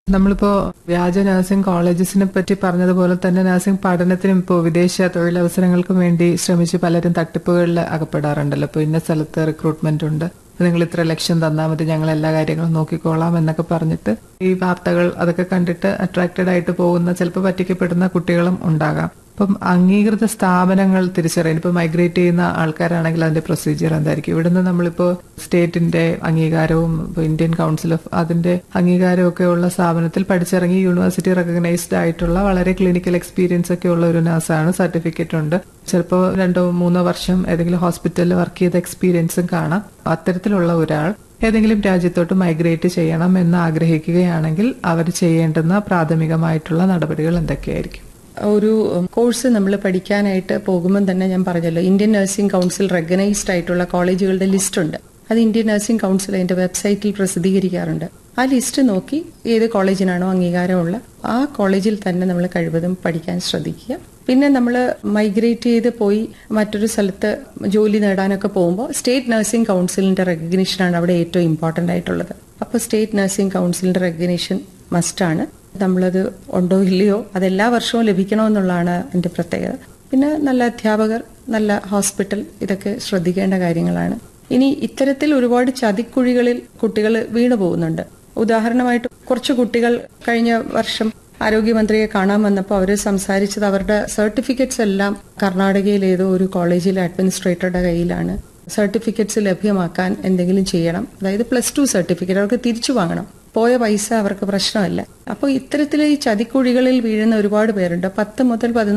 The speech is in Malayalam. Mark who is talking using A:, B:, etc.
A: നമ്മളിപ്പോ വ്യാജ നഴ്സിംഗ് കോളേജസിനെ പറ്റി പറഞ്ഞതുപോലെ തന്നെ നഴ്സിംഗ് പഠനത്തിനും ഇപ്പോൾ വിദേശ തൊഴിലവസരങ്ങൾക്കും വേണ്ടി ശ്രമിച്ച് പലരും തട്ടിപ്പുകളിൽ അകപ്പെടാറുണ്ടല്ലോ ഇപ്പോൾ ഇന്ന സ്ഥലത്ത് റിക്രൂട്ട്മെന്റ് ഉണ്ട് നിങ്ങൾ ഇത്ര ലക്ഷം തന്നാൽ മതി ഞങ്ങൾ എല്ലാ കാര്യങ്ങളും നോക്കിക്കോളാം എന്നൊക്കെ പറഞ്ഞിട്ട് ഈ വാർത്തകൾ അതൊക്കെ കണ്ടിട്ട് അട്രാക്റ്റഡ് ആയിട്ട് പോകുന്ന ചിലപ്പോൾ പറ്റിക്കപ്പെടുന്ന കുട്ടികളും ഉണ്ടാകാം അപ്പം അംഗീകൃത സ്ഥാപനങ്ങൾ തിരിച്ചറിയാൻ ഇപ്പൊ മൈഗ്രേറ്റ് ചെയ്യുന്ന ആൾക്കാരാണെങ്കിൽ അതിന്റെ പ്രൊസീജിയർ എന്തായിരിക്കും ഇവിടുന്ന് നമ്മളിപ്പോ സ്റ്റേറ്റിന്റെ അംഗീകാരവും ഇപ്പൊ ഇന്ത്യൻ കൗൺസിൽ ഓഫ് അതിന്റെ അംഗീകാരവും ഒക്കെ ഉള്ള സ്ഥാപനത്തിൽ പഠിച്ചിറങ്ങി യൂണിവേഴ്സിറ്റി റെക്കഗ്നൈസ്ഡ് ആയിട്ടുള്ള വളരെ ക്ലിനിക്കൽ എക്സ്പീരിയൻസ് ഒക്കെ ഉള്ള ഒരു നഴ്സാണ് സർട്ടിഫിക്കറ്റ് ഉണ്ട് ചിലപ്പോൾ രണ്ടോ മൂന്നോ വർഷം ഏതെങ്കിലും ഹോസ്പിറ്റലിൽ വർക്ക് ചെയ്ത എക്സ്പീരിയൻസും കാണാം അത്തരത്തിലുള്ള ഒരാൾ ഏതെങ്കിലും രാജ്യത്തോട്ട് മൈഗ്രേറ്റ് ചെയ്യണം എന്ന് ആഗ്രഹിക്കുകയാണെങ്കിൽ അവർ ചെയ്യേണ്ടുന്ന പ്രാഥമികമായിട്ടുള്ള നടപടികൾ എന്തൊക്കെയായിരിക്കും
B: ഒരു കോഴ്സ് നമ്മൾ പഠിക്കാനായിട്ട് പോകുമ്പോൾ തന്നെ ഞാൻ പറഞ്ഞല്ലോ ഇന്ത്യൻ നഴ്സിംഗ് കൗൺസിൽ റെക്കഗ്നൈസ്ഡ് ആയിട്ടുള്ള കോളേജുകളുടെ ലിസ്റ്റ് ഉണ്ട് അത് ഇന്ത്യൻ നഴ്സിംഗ് കൗൺസിൽ അതിന്റെ വെബ്സൈറ്റിൽ പ്രസിദ്ധീകരിക്കാറുണ്ട് ആ ലിസ്റ്റ് നോക്കി ഏത് കോളേജിനാണോ അംഗീകാരമുള്ള ആ കോളേജിൽ തന്നെ നമ്മൾ കഴിവതും പഠിക്കാൻ ശ്രദ്ധിക്കുക പിന്നെ നമ്മൾ മൈഗ്രേറ്റ് ചെയ്ത് പോയി മറ്റൊരു സ്ഥലത്ത് ജോലി നേടാനൊക്കെ പോകുമ്പോൾ സ്റ്റേറ്റ് നഴ്സിംഗ് കൗൺസിലിന്റെ റെക്കഗ്നീഷനാണ് അവിടെ ഏറ്റവും ഇമ്പോർട്ടന്റ് ആയിട്ടുള്ളത് അപ്പോൾ സ്റ്റേറ്റ് നഴ്സിംഗ് കൗൺസിലിന്റെ റെക്കഗ്നീഷൻ മസ്റ്റാണ് നമ്മളത് ഉണ്ടോ ഇല്ലയോ അതെല്ലാ വർഷവും ലഭിക്കണമെന്നുള്ളതാണ് എൻ്റെ പ്രത്യേകത പിന്നെ നല്ല അധ്യാപകർ നല്ല ഹോസ്പിറ്റൽ ഇതൊക്കെ ശ്രദ്ധിക്കേണ്ട കാര്യങ്ങളാണ് ഇനി ഇത്തരത്തിൽ ഒരുപാട് ചതിക്കുഴികളിൽ കുട്ടികൾ വീണു പോകുന്നുണ്ട് ഉദാഹരണമായിട്ട് കുറച്ച് കുട്ടികൾ കഴിഞ്ഞ വർഷം ആരോഗ്യമന്ത്രിയെ കാണാൻ വന്നപ്പോൾ അവർ സംസാരിച്ചത് അവരുടെ സർട്ടിഫിക്കറ്റ്സ് എല്ലാം കർണാടകയിൽ ഏതോ ഒരു കോളേജിലെ അഡ്മിനിസ്ട്രേറ്ററുടെ കയ്യിലാണ് സർട്ടിഫിക്കറ്റ്സ് ലഭ്യമാക്കാൻ എന്തെങ്കിലും ചെയ്യണം അതായത് പ്ലസ് ടു സർട്ടിഫിക്കറ്റ് അവർക്ക് തിരിച്ചു വാങ്ങണം പോയ പൈസ അവർക്ക് പ്രശ്നമല്ല അപ്പോൾ ഇത്തരത്തിൽ ഈ ചതിക്കുഴികളിൽ വീഴുന്ന ഒരുപാട് പേരുണ്ട് പത്ത് മുതൽ പതിനാല്